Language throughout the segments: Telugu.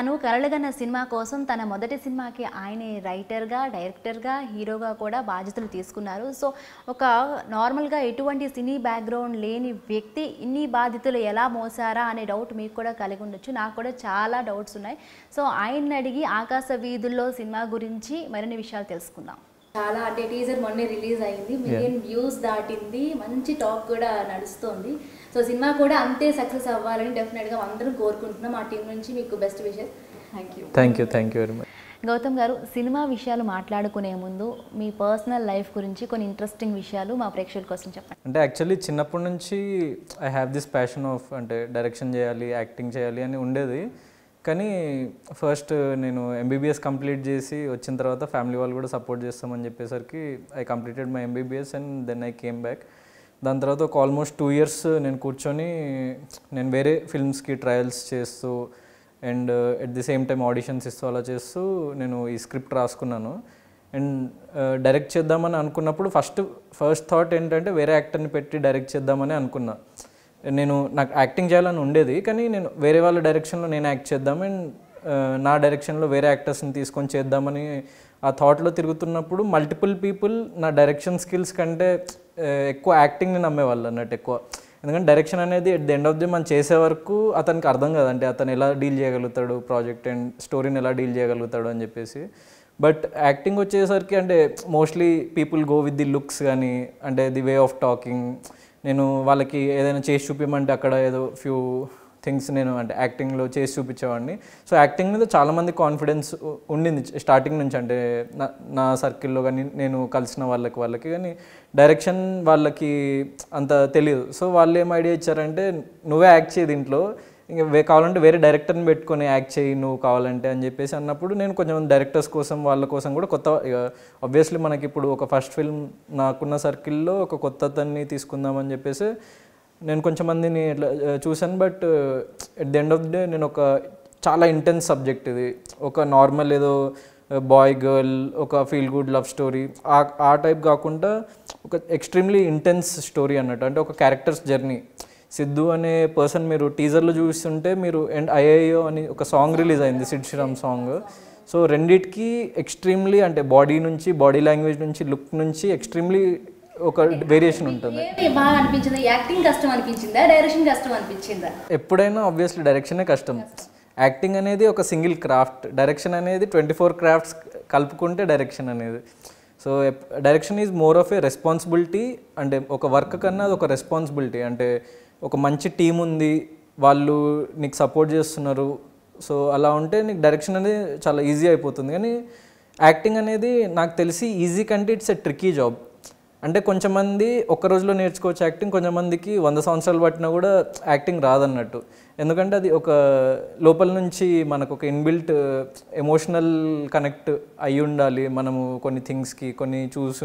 తను కలలుగన్న సినిమా కోసం తన మొదటి సినిమాకి ఆయనే రైటర్గా డైరెక్టర్గా హీరోగా కూడా బాధ్యతలు తీసుకున్నారు సో ఒక నార్మల్గా ఎటువంటి సినీ బ్యాక్గ్రౌండ్ లేని వ్యక్తి ఇన్ని బాధ్యతలు ఎలా మోసారా అనే డౌట్ మీకు కూడా కలిగి ఉండొచ్చు నాకు కూడా చాలా డౌట్స్ ఉన్నాయి సో ఆయన్ని అడిగి ఆకాశ వీధుల్లో సినిమా గురించి మరిన్ని విషయాలు తెలుసుకుందాం చాలా అంటే టీజర్ మొన్నే రిలీజ్ అయింది మిలియన్ వ్యూస్ దాటింది మంచి టాక్ కూడా నడుస్తోంది సో సినిమా కూడా అంతే సక్సెస్ అవ్వాలని డెఫినెట్గా అందరం కోరుకుంటున్నాం ఆ టీం నుంచి మీకు best wishes thank you thank you thank you very much Gautham గారు సినిమా విషయాలు మాట్లాడుకునే ముందు మీ పర్సనల్ లైఫ్ గురించి కొన్ని ఇంట్రెస్టింగ్ విషయాలు మా ప్రేక్షకుల కోసం చెప్పండి అంటే యాక్చువల్లీ చిన్నప్పటి నుంచి I have this passion of అంటే డైరెక్షన్ చేయాలి యాక్టింగ్ చేయాలి అని ఉండేది కానీ ఫస్ట్ నేను ఎంబీబీఎస్ కంప్లీట్ చేసి వచ్చిన తర్వాత ఫ్యామిలీ వాళ్ళు కూడా సపోర్ట్ చేస్తామని చెప్పేసరికి I completed my MBBS and then I came back దాని తర్వాత ఒక ఆల్మోస్ట్ టూ ఇయర్స్ నేను కూర్చొని నేను వేరే ఫిల్మ్స్కి ట్రయల్స్ చేస్తూ and at the same time auditions ఇస్తూ అలా చేస్తూ నేను ఈ స్క్రిప్ట్ రాసుకున్నాను అండ్ డైరెక్ట్ చేద్దామని అనుకున్నప్పుడు ఫస్ట్ ఫస్ట్ థాట్ ఏంటంటే వేరే యాక్టర్ని పెట్టి డైరెక్ట్ చేద్దామని అనుకున్నా నేను నాకు యాక్టింగ్ చేయాలని ఉండేది కానీ నేను వేరే వాళ్ళ డైరెక్షన్లో నేను యాక్ట్ చేద్దాం అండ్ నా డైరెక్షన్లో వేరే యాక్టర్స్ని తీసుకొని చేద్దామని ఆ థాట్లో తిరుగుతున్నప్పుడు మల్టిపుల్ పీపుల్ నా డైరెక్షన్ స్కిల్స్ కంటే ఆ, ఎక్కువ యాక్టింగ్ని నమ్మేవాళ్ళు అన్నట్టు ఎక్కువ ఎందుకంటే డైరెక్షన్ అనేది at the end of the మనం చేసే వరకు అతనికి అర్థం కాదంటే అతను ఎలా డీల్ చేయగలుగుతాడు ప్రాజెక్ట్ అండ్ స్టోరీని ఎలా డీల్ చేయగలుగుతాడు అని చెప్పేసి బట్ యాక్టింగ్ వచ్చేసరికి అంటే mostly people go with the looks కానీ అంటే ది వే ఆఫ్ టాకింగ్ నేను వాళ్ళకి ఏదైనా చేసి చూపించమంటే అక్కడ ఏదో ఫ్యూ థింగ్స్ నేను అంటే యాక్టింగ్లో చేసి చూపించేవాడిని సో యాక్టింగ్ మీద చాలామంది కాన్ఫిడెన్స్ ఉండింది స్టార్టింగ్ నుంచి అంటే నా నా సర్కిల్లో కానీ నేను కలిసిన వాళ్ళకి వాళ్ళకి కానీ డైరెక్షన్ వాళ్ళకి అంత తెలియదు సో వాళ్ళు ఏం ఐడియా ఇచ్చారంటే నువ్వే యాక్ట్ చేయి దీంట్లో ఇంకా వే కావాలంటే వేరే డైరెక్టర్ని పెట్టుకొని యాక్ట్ చేయి నువ్వు కావాలంటే అని చెప్పేసి అన్నప్పుడు నేను కొంచెం డైరెక్టర్స్ కోసం వాళ్ళ కోసం కూడా కొత్త ఆబ్వియస్లీ మనకి ఇప్పుడు ఒక ఫస్ట్ ఫిల్మ్ నాకున్న సర్కిల్లో ఒక కొత్త అతన్ని తీసుకుందామని చెప్పేసి నేను కొంచెం మందిని ఇట్లా ఆ, చూశాను but at the end of the day నేను ఒక చాలా ఇంటెన్స్ సబ్జెక్ట్ ఇది ఒక నార్మల్ ఏదో బాయ్ గర్ల్ ఒక ఫీల్ గుడ్ లవ్ స్టోరీ ఆ ఆ టైప్ కాకుండా ఒక ఎక్స్ట్రీమ్లీ ఇంటెన్స్ స్టోరీ అన్నట్టు అంటే ఒక క్యారెక్టర్స్ జర్నీ సిద్ధు అనే పర్సన్ మీరు టీజర్లో చూస్తుంటే మీరు అండ్ ఐఐఓ అని ఒక సాంగ్ రిలీజ్ అయింది సిడ్ శ్రీరామ్ సాంగ్ సో రెండిటికి ఎక్స్ట్రీమ్లీ అంటే బాడీ నుంచి బాడీ లాంగ్వేజ్ నుంచి లుక్ నుంచి ఎక్స్ట్రీమ్లీ ఒక వేరియేషన్ ఉంటుంది ఏమి బాగా అనిపించిందా యాక్టింగ్ కష్టం అనిపించిందా డైరెక్షన్ కష్టం అనిపించిందా ఎప్పుడైనా ఆబ్వియస్లీ డైరెక్షనే కష్టం యాక్టింగ్ అనేది ఒక సింగిల్ క్రాఫ్ట్ డైరెక్షన్ అనేది ట్వంటీ ఫోర్ క్రాఫ్ట్స్ కలుపుకుంటే డైరెక్షన్ అనేది so direction is more of a responsibility అంటే ఒక వర్క్ కన్నా అది ఒక రెస్పాన్సిబిలిటీ అంటే ఒక మంచి టీం ఉంది వాళ్ళు నీకు సపోర్ట్ చేస్తున్నారు సో అలా ఉంటే నీకు డైరెక్షన్ అనేది చాలా ఈజీ అయిపోతుంది కానీ యాక్టింగ్ అనేది నాకు తెలిసి ఈజీ కంటే ఇట్స్ ఎ ట్రికీ జాబ్ అంటే కొంచెమంది ఒక్క రోజులో నేర్చుకోవచ్చు యాక్టింగ్ కొంచెమందికి వంద సంవత్సరాలు పట్టినా కూడా యాక్టింగ్ రాదన్నట్టు ఎందుకంటే అది ఒక లోపల నుంచి మనకు ఒక ఇన్బిల్ట్ ఎమోషనల్ కనెక్ట్ అయి ఉండాలి మనము కొన్ని థింగ్స్కి కొన్ని చూసు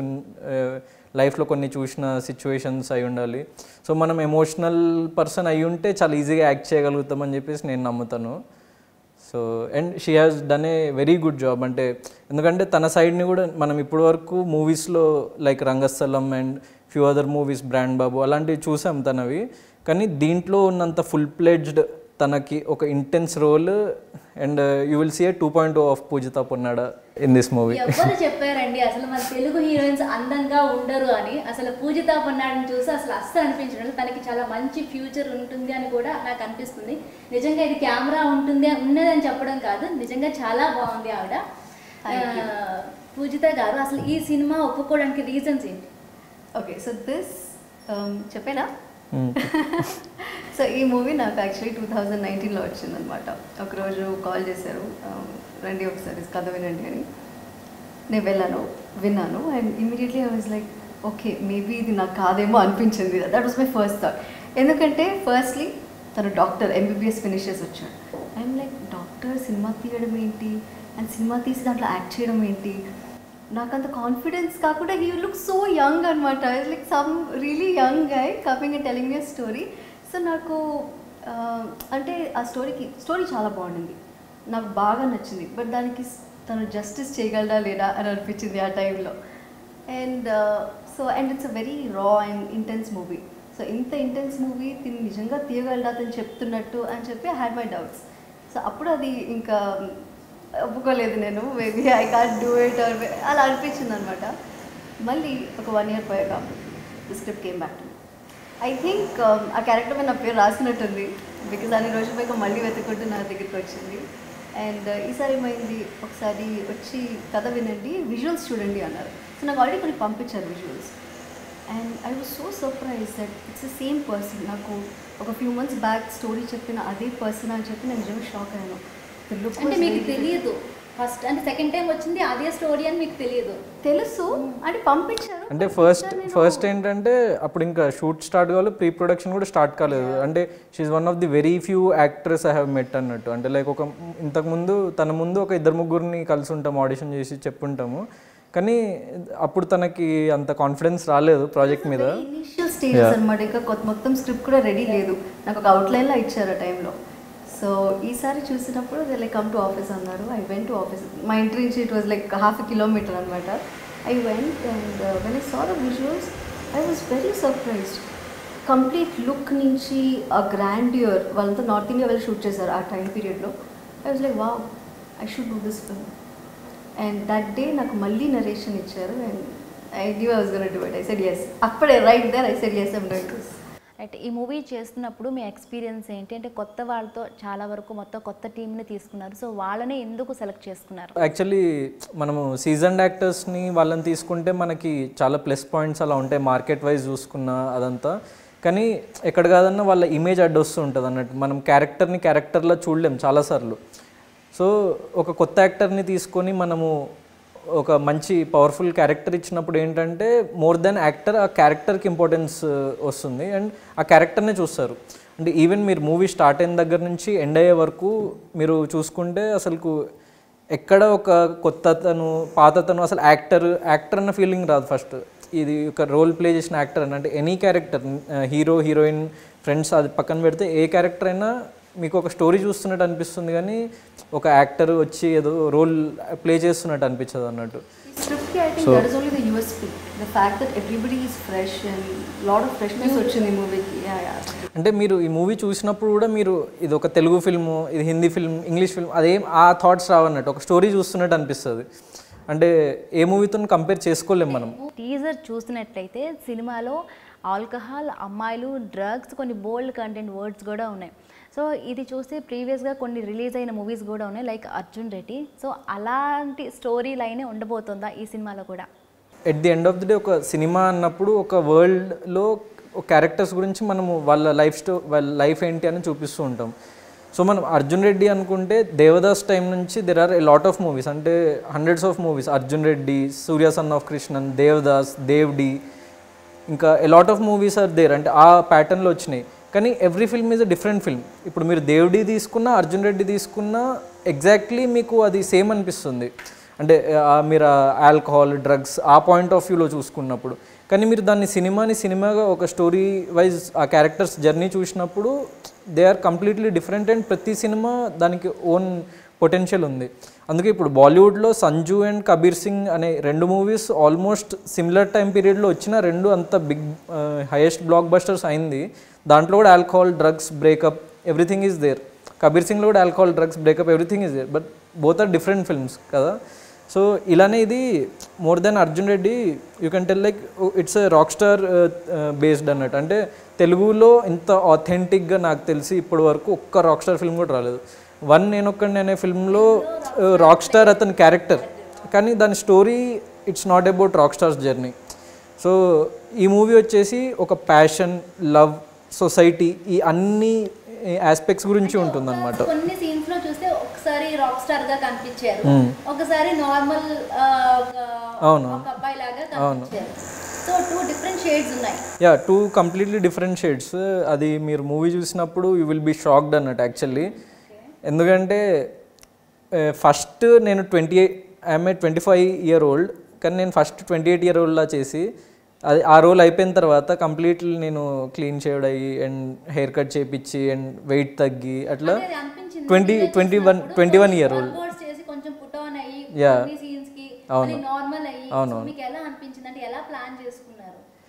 లైఫ్లో కొన్ని చూసిన సిచ్యువేషన్స్ అయి ఉండాలి సో మనం ఎమోషనల్ పర్సన్ అయి ఉంటే చాలా ఈజీగా యాక్ట్ చేయగలుగుతామని చెప్పేసి నేను నమ్ముతాను so and she has done a very good job అంటే ఎందుకంటే తన సైడ్ని కూడా మనం ఇప్పటి వరకు మూవీస్లో like Rangasthalam and few other movies Brand Babu అలాంటివి చూసాం తనవి కానీ దీంట్లో ఉన్నంత ఫుల్ ప్లేజ్డ్ తనకి ఒక intense role and you will see a two point of Poojitha Ponnada in this movie ఎవరు చెప్పారండి అసలు మన తెలుగు హీరోయిన్స్ అందంగా ఉండరు అని అసలు పూజిత పొన్నాడిని చూసి అసలు అస్సలు అనిపించడం తనకి చాలా మంచి ఫ్యూచర్ ఉంటుంది అని కూడా నాకు అనిపిస్తుంది నిజంగా ఇది కెమెరా ఉంటుంది ఉన్నదని చెప్పడం కాదు నిజంగా చాలా బాగుంది ఆవిడ ఆ, పూజిత గారు అసలు ఈ సినిమా ఒప్పుకోవడానికి రీజన్స్ ఏంటి ఓకే సో దిస్ చెప్పేనా సో ఈ మూవీ నాకు యాక్చువల్లీ టూ థౌజండ్ నైన్టీన్లో వచ్చిందనమాట ఒకరోజు కాల్ చేశారు um, రండి ఒకసారి కథ వినండి అని నేను వెళ్ళాను విన్నాను and immediately I was like okay maybe ఇది నాకు కాదేమో అనిపించింది that was my first thought ఎందుకంటే ఫస్ట్లీ తను డాక్టర్ ఎంబీబీఎస్ ఫినిష్ చేసి వచ్చాడు ఐఎమ్ లైక్ డాక్టర్ సినిమా తీయడం ఏంటి అండ్ సినిమా తీసి దాంట్లో యాక్ట్ చేయడం ఏంటి నాకు అంత కాన్ఫిడెన్స్ కాకుండా హీ లుక్ సో యంగ్ అనమాట like some really young guy coming and telling me story so నాకు ఆ, అంటే ఆ స్టోరీకి స్టోరీ చాలా బాగుండింది నాకు బాగా నచ్చింది బట్ దానికి స్- తను జస్టిస్ చేయగలడా లేదా అని అనిపించింది ఆ టైంలో and so and it's a very raw and intense movie so ఇంత ఇంటెన్స్ మూవీ తిని నిజంగా తీయగలడా అతను చెప్తున్నట్టు అని చెప్పి I had my doubts so అప్పుడు అది ఇంకా ఒప్పుకోలేదు నేను maybe I can't do it or అలా అనిపించింది అనమాట మళ్ళీ ఒక వన్ ఇయర్ పోయాక script came back I think ఆ క్యారెక్టర్ మీద నా పేరు రాసినట్టుంది బికాజ్ అన్ని రోజుల పైగా మళ్ళీ వెతుకుంటూ నా దగ్గరికి వచ్చింది అండ్ ఈసారి ఏమైంది ఒకసారి వచ్చి కథ వినండి విజువల్స్ చూడండి అన్నారు సో నాకు ఆల్రెడీ కొన్ని పంపించారు visuals and I was so surprise that it's the same person నాకు ఒక ఫ్యూ మంత్స్ బ్యాక్ స్టోరీ చెప్పిన అదే పర్సన్ అని చెప్పి నేను నిజంగా షాక్ అయ్యాను The look అంటే was మీకు very different. తెలియదు ఫస్ట్ అంటే సెకండ్ టైం వచ్చింది అదే స్టోరీ అని మీకు తెలియదు తెలుసు అంటే పంపించారు అంటే ఫస్ట్ ఫస్ట్ ఏంటంటే అప్పుడు ఇంకా షూట్ స్టార్ట్ కావాలి ప్రీ ప్రొడక్షన్ కూడా స్టార్ట్ కాలేదు అంటే she one of the very few actors I have met అన్నట్టు అంటే లైక్ ఒక ఇంతకు ముందు తన ముందు ఒక ఇద్దరు ముగ్గురిని కలిసి ఉంటాము ఆడిషన్ చేసి చెప్పుంటాము కానీ అప్పుడు తనకి అంత కాన్ఫిడెన్స్ రాలేదు ప్రాజెక్ట్ మీద ఇనిషియల్ స్టేజెస్ అనమాట ఇంకా కొత్త మొత్తం స్క్రిప్ట్ కూడా రెడీ లేదు నాకు ఒక అవుట్లైన్లో ఇచ్చారు ఆ టైంలో సో ఈసారి చూసినప్పుడు they like come to office అన్నారు ఐ వెంట్ టు ఆఫీస్ మా ఇంటి నుంచి it was like half kilometre అనమాట I went and when I saw the visuals I was very surprised complete look నుంచి ఆ గ్రాండ్యూర్ వాళ్ళంతా నార్త్ ఇండియా వెళ్ళి షూట్ చేశారు ఆ టైం పీరియడ్లో I was like wow I should do this film and that day నాకు మళ్ళీ నరేషన్ ఇచ్చారు and I knew I was gonna do it I said yes అప్పుడే right there I said yes I'm doing this right ఈ మూవీ చేస్తున్నప్పుడు మీ ఎక్స్పీరియన్స్ ఏంటి అంటే కొత్త వాళ్ళతో చాలా వరకు మొత్తం కొత్త టీంని తీసుకున్నారు సో వాళ్ళని ఎందుకు సెలెక్ట్ చేసుకున్నారు యాక్చువల్లీ మనము సీజన్ యాక్టర్స్ని వాళ్ళని తీసుకుంటే మనకి చాలా ప్లస్ పాయింట్స్ అలా ఉంటాయి మార్కెట్ వైజ్ చూసుకున్న అదంతా కానీ ఎక్కడ కాదన్నా వాళ్ళ ఇమేజ్ అడ్డొస్తూ ఉంటుంది అన్నట్టు మనం క్యారెక్టర్ని క్యారెక్టర్లా చూడలేం చాలాసార్లు సో ఒక కొత్త యాక్టర్ని తీసుకొని మనము ఒక మంచి పవర్ఫుల్ క్యారెక్టర్ ఇచ్చినప్పుడు ఏంటంటే మోర్ దెన్ యాక్టర్ ఆ క్యారెక్టర్కి ఇంపార్టెన్స్ వస్తుంది అండ్ ఆ క్యారెక్టర్నే చూస్తారు అంటే ఈవెన్ మీరు మూవీ స్టార్ట్ అయిన దగ్గర నుంచి ఎండ్ అయ్యే వరకు మీరు చూసుకుంటే అసలుకు ఎక్కడ ఒక కొత్తతను పాతతను అసలు యాక్టర్ యాక్టర్ అన్న ఫీలింగ్ రాదు ఫస్ట్ ఇది ఒక రోల్ ప్లే చేసిన యాక్టర్ అని అంటే any character hero heroine friends అది పక్కన పెడితే ఏ క్యారెక్టర్ అయినా మీకు ఒక స్టోరీ చూస్తున్నట్టు అనిపిస్తుంది కానీ ఒక యాక్టర్ వచ్చి ఏదో రోల్ ప్లే చేస్తున్నట్టు అనిపించదు అన్నట్టు ఈ స్క్రిప్ట్కి I think that is only the USP the fact that everybody is fresh and lot of freshness వచ్చింది ఈ మూవీకి యా యా అంటే మీరు ఈ మూవీ చూసినప్పుడు కూడా మీరు ఇది ఒక తెలుగు ఫిల్ము ఇది హిందీ ఫిల్మ్ ఇంగ్లీష్ ఫిల్మ్ అదేం ఆ థాట్స్ రావన్నట్టు ఒక స్టోరీ చూస్తున్నట్టు అనిపిస్తుంది అంటే ఏ మూవీతో కంపేర్ చేసుకోలేం మనం టీజర్ చూసినట్లయితే సినిమాలో ఆల్కహాల్ అమ్మాయిలు డ్రగ్స్ కొన్ని బోల్డ్ కంటెంట్ వర్డ్స్ కూడా ఉన్నాయి సో ఇది చూస్తే ప్రీవియస్గా కొన్ని రిలీజ్ అయిన మూవీస్ కూడా ఉన్నాయి లైక్ అర్జున్ రెడ్డి సో అలాంటి స్టోరీ లైనే ఉండబోతుందా ఈ సినిమాలో కూడా at the end of the day ఒక సినిమా అన్నప్పుడు ఒక వరల్డ్లో క్యారెక్టర్స్ గురించి మనము వాళ్ళ లైఫ్ స్టో వాళ్ళ లైఫ్ ఏంటి అని చూపిస్తూ ఉంటాం సో మనం అర్జున్ రెడ్డి అనుకుంటే దేవదాస్ టైం నుంచి there are a lot of movies అంటే hundreds of movies Arjun Reddy Surya son of Krishnan Devdas Dev D ఇంకా a lot of movies are there అంటే ఆ ప్యాటర్న్లో వచ్చినాయి కానీ every film is a different film ఇప్పుడు మీరు దేవుడి తీసుకున్నా అర్జున్ రెడ్డి తీసుకున్నా ఎగ్జాక్ట్లీ మీకు అది సేమ్ అనిపిస్తుంది అంటే ఆ మీరు ఆల్కహాల్ డ్రగ్స్ ఆ పాయింట్ ఆఫ్ వ్యూలో చూసుకున్నప్పుడు కానీ మీరు దాన్ని సినిమాని సినిమాగా ఒక స్టోరీ వైజ్ ఆ క్యారెక్టర్స్ జర్నీ చూసినప్పుడు they are completely different and ప్రతి సినిమా దానికి ఓన్ పొటెన్షియల్ ఉంది అందుకే ఇప్పుడు బాలీవుడ్లో సంజు అండ్ కబీర్ సింగ్ అనే రెండు మూవీస్ ఆల్మోస్ట్ సిమిలర్ టైం పీరియడ్లో వచ్చిన రెండు అంత బిగ్ హైయెస్ట్ బ్లాక్ బస్టర్స్ అయింది దాంట్లో కూడా alcohol drugs breakup everything is there Kabir సింగ్లో కూడా alcohol drugs breakup everything is there but both are different films కదా సో ఇలానే ఇది more than Arjun Reddy you can tell like it's rock star based అన్నట్టు అంటే తెలుగులో ఇంత ఆథెంటిక్గా నాకు తెలిసి ఇప్పటి వరకు ఒక్క రాక్ స్టార్ ఫిల్మ్ కూడా రాలేదు వన్ నేను ఒక్కడిని అనే ఫిల్మ్లో రాక్ స్టార్ అతని క్యారెక్టర్ కానీ దాని story it's not about rock stars journey so ఈ మూవీ వచ్చేసి ఒక ప్యాషన్ లవ్ సొసైటీ ఈ అన్ని ఆస్పెక్ట్స్ గురించి ఉంటుందన్నమాట కొన్ని సీన్స్ లో చూస్తే ఒకసారి రాక్ స్టార్ గా కనిపించారు ఒకసారి నార్మల్ అవును. ఒక అబ్బాయి లాగా కనిపించారు సో టూ డిఫరెంట్ షేడ్స్ ఉన్నాయి yeah two completely different shades అది మీరు మూవీ చూసినప్పుడు యూ విల్ బీ షాక్డ్ అన్నట్టు యాక్చువల్లీ ఎందుకంటే ఫస్ట్ నేను twenty eight I'm a twenty five year old కానీ నేను ఫస్ట్ ట్వంటీ ఎయిట్ ఇయర్ ఓల్డ్లా చేసి అది ఆ రోల్ అయిపోయిన తర్వాత కంప్లీట్లీ నేను క్లీన్ షేడ్ అయ్యి అండ్ హెయిర్ కట్ చేపించి అండ్ వెయిట్ తగ్గి అట్లా అది అనిపించింది twenty twenty one twenty one year old words చేసి కొంచెం పుట్ ఆన్ అయ్యి Yeah. కొన్ని సీన్స్ కి అవును. నార్మల్ అయ్యి అవును. So మీకు ఎలా అనిపించింది అంటే ఎలా ప్లాన్ చేసుకున్నారు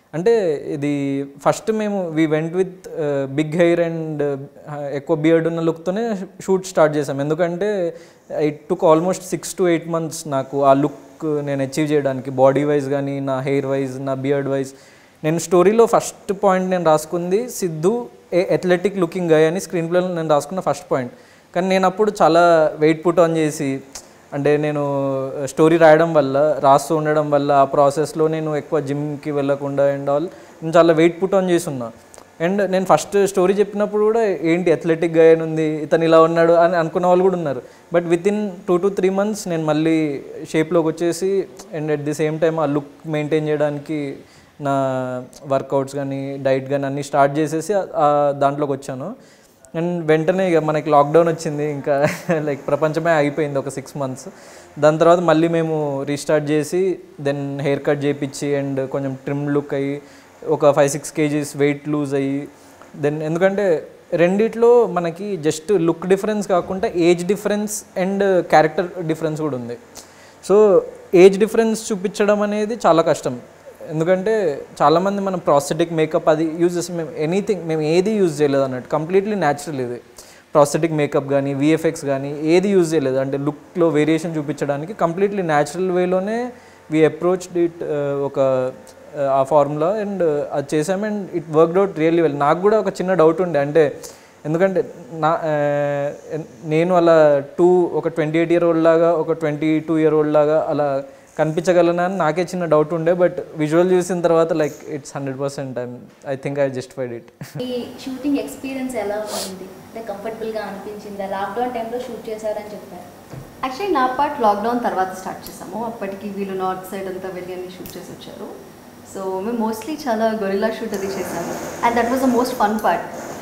అంటే ఇది ఫస్ట్ మేము we went with big hair and ఎక్కువ బియర్డ్ ఉన్న లుక్తోనే షూట్ స్టార్ట్ చేసాం ఎందుకంటే it took almost six to eight months నాకు ఆ లుక్ నేను అచీవ్ చేయడానికి బాడీ వైజ్ కానీ నా హెయిర్ వైజ్ నా బియర్డ్ వైజ్ నేను స్టోరీలో ఫస్ట్ పాయింట్ నేను రాసుకుంది Sidhu a athletic looking guy అని స్క్రీన్ ప్లేలో నేను రాసుకున్న ఫస్ట్ పాయింట్ కానీ నేను అప్పుడు చాలా వెయిట్ పుట్ ఆన్ చేసి అంటే నేను స్టోరీ రాయడం వల్ల రాస్తూ ఉండడం వల్ల ఆ ప్రాసెస్లో నేను ఎక్కువ జిమ్కి వెళ్ళకుండా అండ్ ఆల్ నేను చాలా వెయిట్ పుట్ ఆన్ చేసి ఉన్నా అండ్ నేను ఫస్ట్ స్టోరీ చెప్పినప్పుడు కూడా ఏంటి అథ్లెటిక్ గా ఉంది ఇతను ఇలా ఉన్నాడు అని అనుకున్న వాళ్ళు కూడా ఉన్నారు but with in two to three months నేను మళ్ళీ షేప్లోకి వచ్చేసి and at the same time ఆ లుక్ మెయింటైన్ చేయడానికి నా వర్కౌట్స్ కానీ డైట్ కానీ అన్నీ స్టార్ట్ చేసేసి ఆ- ఆ దాంట్లోకి వచ్చాను అండ్ వెంటనే ఇక మనకి లాక్డౌన్ వచ్చింది ఇంకా లైక్ ప్రపంచమే అయిపోయింది ఒక సిక్స్ మంత్స్ దాని తర్వాత మళ్ళీ మేము రీస్టార్ట్ చేసి దెన్ హెయిర్ కట్ చేయించి అండ్ కొంచెం ట్రిమ్ లుక్ అయ్యి ఒక five six kgs weight lose అయ్యి దెన్ ఎందుకంటే రెండిట్లో మనకి జస్ట్ లుక్ డిఫరెన్స్ కాకుండా age difference and character difference కూడా ఉంది సో ఏజ్ డిఫరెన్స్ చూపించడం అనేది చాలా కష్టం ఎందుకంటే చాలామంది మనం ప్రాస్థెటిక్ మేకప్ అది యూజ్ చేస్తాం మేము ఎనీథింగ్ మేము ఏది యూజ్ చేయలేదు అన్నట్టు కంప్లీట్లీ న్యాచురల్ ఇది ప్రాస్థెటిక్ మేకప్ కానీ విఎఫ్ఎక్స్ కానీ ఏది యూజ్ చేయలేదు అంటే లుక్లో వేరియేషన్ చూపించడానికి కంప్లీట్లీ న్యాచురల్ వేలోనే వి అప్రోచ్ ఇట్ ఒక uh, ఆ ఫార్ములా అండ్ అది చేసాం and it worked out really well నాకు కూడా ఒక చిన్న డౌట్ ఉండే అంటే ఎందుకంటే నా uh, నేను అలా టూ ఒక ట్వంటీ ఎయిట్ ఇయర్ ఓల్డ్ లాగా ఒక ట్వంటీ టూ ఇయర్ ఓల్డ్ లాగా అలా కనిపించగలనా అని నాకే చిన్న డౌట్ ఉండే బట్ విజువల్ చూసిన తర్వాత like it's hundred percent I think I justified it ఈ షూటింగ్ ఎక్స్పీరియన్స్ ఎలా ఉంది అంటే కంఫర్టబుల్గా అనిపించిందా లాక్డౌన్ టైంలో షూట్ చేశారని చెప్పారు యాక్చువల్లీ నా పార్ట్ లాక్డౌన్ తర్వాత స్టార్ట్ చేసాము అప్పటికి వీళ్ళు నార్త్ సైడ్ అంతా వెళ్ళి అన్ని షూట్ చేసి వచ్చారు సో మేము మోస్ట్లీ చాలా గొరిల్లా షూట్ అది చేసాము and that was the most fun part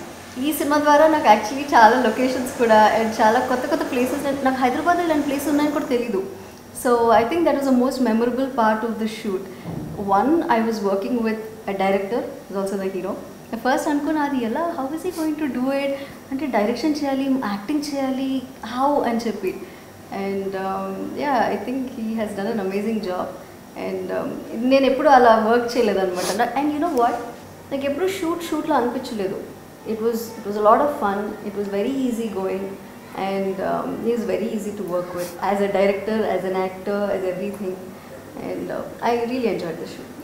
ఈ సినిమా ద్వారా నాకు యాక్చువల్లీ చాలా లొకేషన్స్ కూడా అండ్ చాలా కొత్త కొత్త ప్లేసెస్ నాకు హైదరాబాద్లో ఇలాంటి ప్లేస్ ఉన్నాయని కూడా తెలీదు so I think that was the most memorable part of the shoot one I was working with a director is also the hero first అనుకున్నా అది ఎలా how is he going to do it అంటే డైరెక్షన్ చేయాలి యాక్టింగ్ చేయాలి హౌ అని చెప్పి and yeah I think he has done an amazing job and నేను ఎప్పుడు అలా వర్క్ చేయలేదన్నమాట అండ్ యూ నో వాట్ నాకు ఎప్పుడు షూట్ షూట్లో అనిపించలేదు it was it was lot of fun it was very easy going and is very easy to work with as a director as an actor as everything and I really enjoy the shoot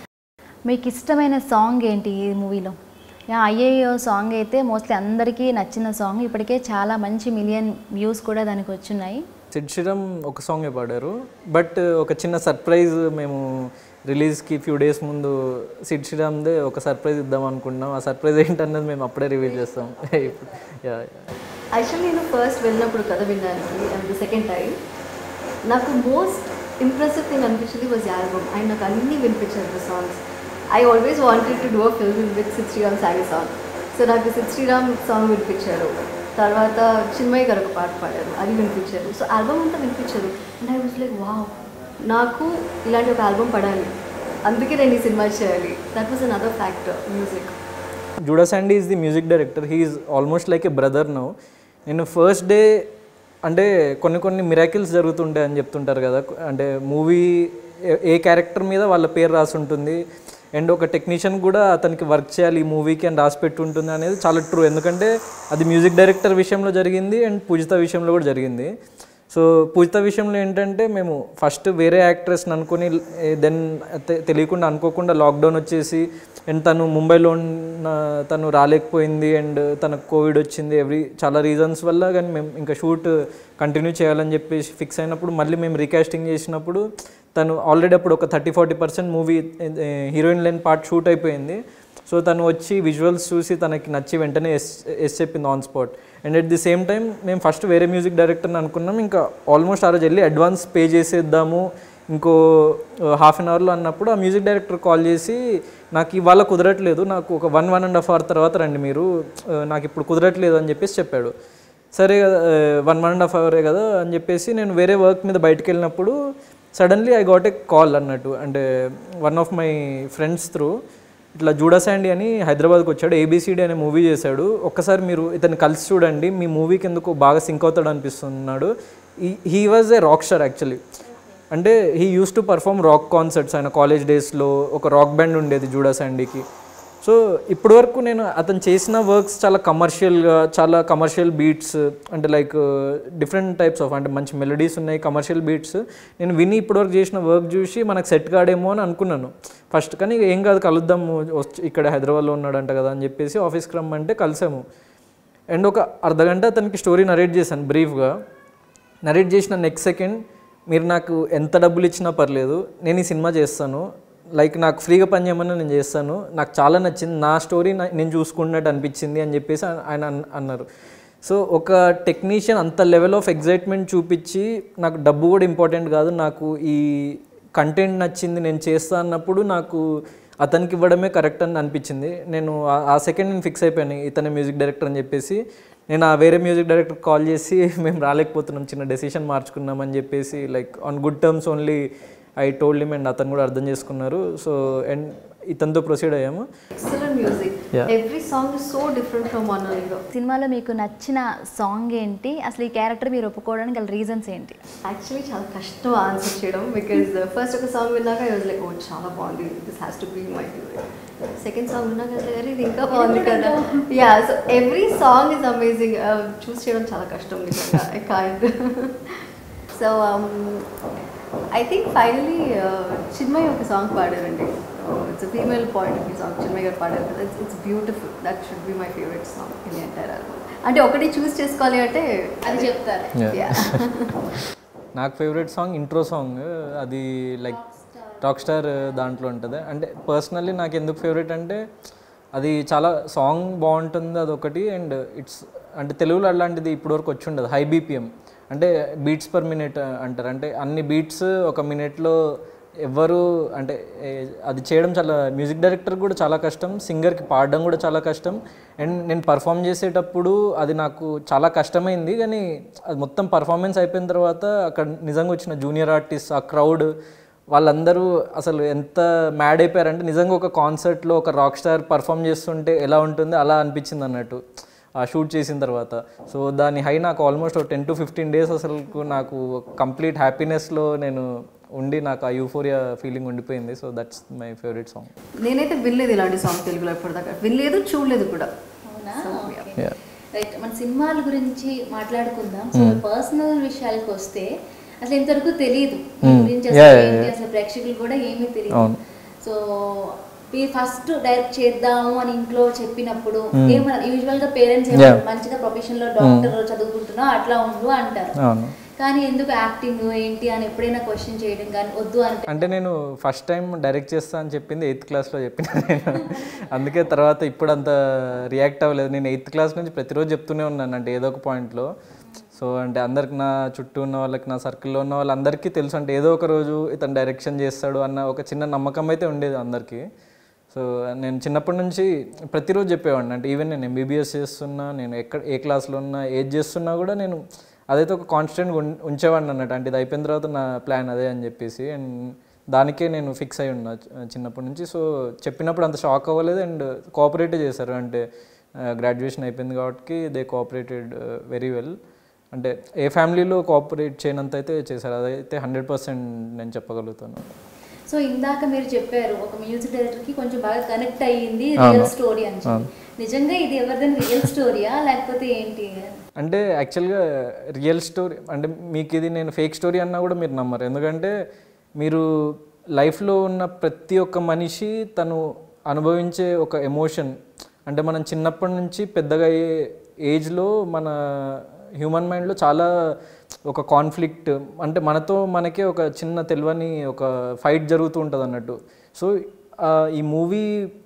మీకు ఇష్టమైన సాంగ్ ఏంటి ఈ మూవీలో యా అయ్యయ్యో సాంగ్ అయితే మోస్ట్లీ అందరికీ నచ్చిన సాంగ్ ఇప్పటికే చాలా మంచి మిలియన్ వ్యూస్ కూడా దానికి వచ్చున్నాయి సిడ్ శ్రీరామ్ ఒక సాంగే పాడారు బట్ ఒక చిన్న సర్ప్రైజ్ మేము రిలీజ్కి ఫ్యూ డేస్ ముందు సిడ్ శ్రీరామ్దే ఒక సర్ప్రైజ్ ఇద్దాం అనుకుంటున్నాం ఆ సర్ప్రైజ్ ఏంటన్నది మేము అప్పుడే రివీల్ చేస్తాం ఇప్పుడు యా యాక్చువల్లీ నేను ఫస్ట్ వెళ్ళినప్పుడు కథ వినడానికి అండ్ ద సెకండ్ టైం నాకు మోస్ట్ ఇంప్రెసివ్ థింగ్ అనిపించింది వాజ్ ఆల్బమ్ ఆయన నాకు అన్నీ వినిపించారు the songs I always wanted to do a film with Sid Sriram song song so నాకు సిద్ శ్రీరామ్ సాంగ్ వినిపించారు తర్వాత చిన్మయ్య గారు ఒక పాట పాడారు అది వినిపించారు సో ఆల్బమ్ అంతా వినిపించారు and I was like wow నాకు ఇలాంటి ఒక ఆల్బమ్ పడాలి అందుకే నేను ఈ సినిమా చేయాలి that was another factor music Judah Sandhy is the music director he is almost like a brother now నేను ఫస్ట్ డే అంటే కొన్ని కొన్ని మిరాకిల్స్ జరుగుతుంటాయి అని చెప్తుంటారు కదా అంటే మూవీ ఏ క్యారెక్టర్ మీద వాళ్ళ పేరు రాసి ఉంటుంది అండ్ ఒక టెక్నీషియన్ కూడా అతనికి వర్క్ చేయాలి ఈ మూవీకి అని రాసి పెట్టి ఉంటుంది అనేది చాలా ట్రూ ఎందుకంటే అది మ్యూజిక్ డైరెక్టర్ విషయంలో జరిగింది అండ్ పూజిత విషయంలో కూడా జరిగింది సో పూజిత విషయంలో ఏంటంటే మేము ఫస్ట్ వేరే యాక్ట్రెస్ని అనుకుని దెన్ తెలియకుండా అనుకోకుండా లాక్డౌన్ వచ్చేసి అండ్ తను ముంబైలో ఉన్న తను రాలేకపోయింది అండ్ తనకు కోవిడ్ వచ్చింది ఎవ్రీ చాలా రీజన్స్ వల్ల కానీ మేము ఇంకా షూట్ కంటిన్యూ చేయాలని చెప్పేసి ఫిక్స్ అయినప్పుడు మళ్ళీ మేము రీకాస్టింగ్ చేసినప్పుడు తను ఆల్రెడీ అప్పుడు ఒక thirty forty percent movie heroine line part shoot అయిపోయింది సో తను వచ్చి విజువల్స్ చూసి తనకి నచ్చి వెంటనే ఎస్ ఎస్ చెప్పింది on spot and at the same time మేము ఫస్ట్ వేరే మ్యూజిక్ డైరెక్టర్ని అనుకున్నాం ఇంకా ఆల్మోస్ట్ ఆ రోజు వెళ్ళి అడ్వాన్స్ పే చేసేద్దాము ఇంకో హాఫ్ అన్ అవర్లో అన్నప్పుడు ఆ మ్యూజిక్ డైరెక్టర్ కాల్ చేసి నాకు ఇవాళ కుదరట్లేదు నాకు ఒక one one and half hour తర్వాత రండి మీరు ఆ, నాకు ఇప్పుడు కుదరట్లేదు అని చెప్పేసి చెప్పాడు సరే కదా వన్ వన్ అండ్ హాఫ్ అవరే కదా అని చెప్పేసి నేను వేరే వర్క్ మీద బయటకు వెళ్ళినప్పుడు suddenly I got a call అన్నట్టు అంటే one of my friends through ఇట్లా జూడా శాండీ అని హైదరాబాద్కి వచ్చాడు ఏబిసిడి అనే మూవీ చేశాడు ఒక్కసారి మీరు ఇతన్ని కలిసి చూడండి మీ మూవీకి ఎందుకు బాగా సింక్ అవుతాడు అనిపిస్తున్నాడు he was a rock star actually అంటే he used to perform rock concerts ఆయన కాలేజ్ డేస్లో ఒక రాక్ బ్యాండ్ ఉండేది జూడా శాండీకి సో ఇప్పటి వరకు నేను అతను చేసిన వర్క్స్ చాలా కమర్షియల్గా చాలా కమర్షియల్ బీట్స్ అంటే లైక్ డిఫరెంట్ టైప్స్ ఆఫ్ అంటే మంచి మెలడీస్ ఉన్నాయి కమర్షియల్ బీట్స్ నేను విని ఇప్పటివరకు చేసిన వర్క్ చూసి మనకు సెట్ కాడేమో అని అనుకున్నాను ఫస్ట్ కానీ ఏం కాదు కలుద్దాము వచ్చి ఇక్కడ హైదరాబాద్లో ఉన్నాడంట కదా అని చెప్పేసి ఆఫీస్కి రమ్మంటే కలిసాము అండ్ ఒక అర్ధగంట అతనికి స్టోరీ నరేట్ చేశాను బ్రీఫ్గా నరేట్ చేసిన నెక్స్ట్ సెకండ్ మీరు నాకు ఎంత డబ్బులు ఇచ్చినా పర్లేదు నేను ఈ సినిమా చేస్తాను లైక్ నాకు ఫ్రీగా పని చేయమని నేను చేస్తాను నాకు చాలా నచ్చింది నా స్టోరీ నా- నేను చూసుకున్నట్టు అనిపించింది అని చెప్పేసి ఆ- ఆయన అన్- అన్నారు సో ఒక టెక్నీషియన్ అంత లెవెల్ ఆఫ్ ఎగ్జైట్మెంట్ చూపించి నాకు డబ్బు కూడా ఇంపార్టెంట్ కాదు నాకు ఈ కంటెంట్ నచ్చింది నేను చేస్తా అన్నప్పుడు నాకు అతనికి ఇవ్వడమే కరెక్ట్ అని అనిపించింది నేను ఆ- ఆ సెకండ్ నేను ఫిక్స్ అయిపోయాను ఇతనే మ్యూజిక్ డైరెక్టర్ అని చెప్పేసి నేను ఆ వేరే మ్యూజిక్ డైరెక్టర్ కాల్ చేసి మేము రాలేకపోతున్నాం చిన్న డెసిషన్ మార్చుకున్నాం అని చెప్పేసి like on good terms only I told him and అతను కూడా అర్థం చేసుకున్నారు సో అండ్ ఇతనితో ప్రొసీడ్ అయ్యాము excellent music Yeah. Every song is so different from one another సినిమాలో మీకు నచ్చిన సాంగ్ ఏంటి అసలు ఈ క్యారెక్టర్ మీరు ఒప్పుకోవడానికి గల రీజన్స్ ఏంటి యాక్చువల్లీ చాలా కష్టం ఆన్సర్ చేయడం బికాజ్ ఫస్ట్ ఒక సాంగ్ విన్నాక ఐ వాజ్ లైక్ ఓ చాలా బాగుంది this has to be my favourite second song విన్నాక అరే ఇది ఇంకా బాగుంది కదా yeah so every song is amazing choose చేయడం చాలా కష్టం నిజంగా I can't so I think finally Chinmayi ఒక సాంగ్ పాడారండి it's female point of view song Chinmayi garu పాడారు కదా it's it's beautiful that should be my favourite song in entire album అంటే ఒకటి చూస్ చేసుకోవాలి అంటే అది చెప్తారు Yeah. Yeah. నాకు ఫేవరెట్ సాంగ్ ఇంట్రో సాంగ్ అది లైక్ రాక్ స్టార్ దాంట్లో ఉంటుంది అంటే పర్సనల్లీ నాకు ఎందుకు ఫేవరెట్ అంటే అది చాలా సాంగ్ బాగుంటుంది అదొకటి అండ్ ఇట్స్ అంటే తెలుగులో అలాంటిది ఇప్పటివరకు వచ్చి ఉండదు హై బీపీఎం అంటే బీట్స్ పర్ మినిట్ అంటారు అంటే అన్ని బీట్స్ ఒక మినిట్లో ఎవ్వరు అంటే ఏ, అది చేయడం చాలా మ్యూజిక్ డైరెక్టర్ కూడా చాలా కష్టం సింగర్కి పాడడం కూడా చాలా కష్టం అండ్ నేను పర్ఫామ్ చేసేటప్పుడు అది నాకు చాలా కష్టమైంది కానీ అది మొత్తం పర్ఫార్మెన్స్ అయిపోయిన తర్వాత అక్కడ నిజంగా వచ్చిన జూనియర్ ఆర్టిస్ట్ ఆ క్రౌడ్ వాళ్ళందరూ అసలు ఎంత మ్యాడ్ అయిపోయారంటే నిజంగా ఒక కాన్సర్ట్లో ఒక రాక్ స్టార్ పర్ఫామ్ చేస్తుంటే ఎలా ఉంటుంది అలా అనిపించింది అన్నట్టు ఆ షూట్ చేసిన తర్వాత సో దాని హై నాకు almost ten to fifteen days అసలు నాకు కంప్లీట్ హ్యాపీనెస్లో నేను ఉండి నాకు ఆ యూఫోరియా ఫీలింగ్ ఉండిపోయింది so that's my favourite song నేనైతే వినలేదు ఇలాంటి సాంగ్ తెలుగులో ఇప్పటిదాకా వినలేదు చూడలేదు కూడా అవునా So, ఓకే Yeah. రైట్ మన సినిమాల గురించి మాట్లాడుకుందాం సో పర్సనల్ విషయాలకు వస్తే అసలు ఇంతవరకు తెలియదు మీ Hmm. గురించి Yeah, అసలు yeah, ఏంటి yeah. అసలు ప్రేక్షకులు కూడా ఏమీ తెలియదు అవును. సో మీరు ఫస్ట్ డైరెక్ట్ చేద్దాము అని ఇంట్లో చెప్పినప్పుడు Hmm. ఏమన్నా యూజువల్ గా పేరెంట్స్ Yeah. మంచిగా ప్రొఫెషన్ లో డాక్టర్ చదువుకుంటున్నావు అట్లా ఉండు అంటారు అవును కానీ ఎందుకు యాక్టింగ్ ఏంటి అని ఎప్పుడైనా క్వశ్చన్ చేయడం కానీ వద్దు అంటే అంటే నేను ఫస్ట్ టైం డైరెక్ట్ చేస్తా అని చెప్పింది ఎయిత్ క్లాస్లో చెప్పిన నేను అందుకే తర్వాత ఇప్పుడు అంత రియాక్ట్ అవ్వలేదు నేను ఎయిత్ క్లాస్ నుంచి ప్రతిరోజు చెప్తూనే ఉన్నాను అంటే ఏదో ఒక పాయింట్లో సో అంటే అందరికి నా చుట్టూ ఉన్న వాళ్ళకి నా సర్కిల్లో ఉన్న వాళ్ళందరికీ తెలుసు అంటే ఏదో ఒక రోజు ఇతను డైరెక్షన్ చేస్తాడు అన్న ఒక చిన్న నమ్మకం అయితే ఉండేది అందరికీ సో నేను చిన్నప్పటి నుంచి ప్రతిరోజు చెప్పేవాడిని అంటే ఈవెన్ నేను ఎంబీబీఎస్ చేస్తున్నా నేను ఎక్కడ ఏ క్లాస్లో ఉన్నా ఏది చేస్తున్నా కూడా నేను అదైతే ఒక కాన్స్టెంట్గా ఉంచేవాడిని అన్నట్టు అంటే ఇది అయిపోయిన తర్వాత నా ప్లాన్ అదే అని చెప్పేసి అండ్ దానికే నేను ఫిక్స్ అయి ఉన్నా చి- చిన్నప్పటి నుంచి సో చెప్పినప్పుడు అంత షాక్ అవ్వలేదు అండ్ కోఆపరేట్ చేశారు అంటే గ్రాడ్యుయేషన్ అయిపోయింది కాబట్టి దే కోఆపరేటెడ్ వెరీ వెల్ అంటే ఏ ఫ్యామిలీలో కోఆపరేట్ చేయనంత అయితే చేశారు అదైతే హండ్రెడ్ పర్సెంట్ నేను చెప్పగలుగుతాను సో ఇందాక మీరు చెప్పారు ఒక మ్యూజిక్ డైరెక్టర్ కి కొంచెం బాగా కనెక్ట్ అయ్యింది రియల్ అవును. స్టోరీ అని చెప్పి నిజంగా ఇది ఎవరిదైనా రియల్ స్టోరీయా లేకపోతే ఏంటి అంటే యాక్చువల్గా రియల్ స్టోరీ అంటే మీకు ఇది నేను ఫేక్ స్టోరీ అన్నా కూడా మీరు నమ్మరు ఎందుకంటే మీరు లైఫ్లో ఉన్న ప్రతి ఒక్క మనిషి తను అనుభవించే ఒక ఎమోషన్ అంటే మనం చిన్నప్పటి నుంచి పెద్దగా అయ్యే ఏజ్లో మన హ్యూమన్ మైండ్లో చాలా ఒక కాన్ఫ్లిక్ట్ అంటే మనతో మనకే ఒక చిన్న తెలియని ఒక ఫైట్ జరుగుతూ ఉంటుంది అన్నట్టు సో ఈ మూవీ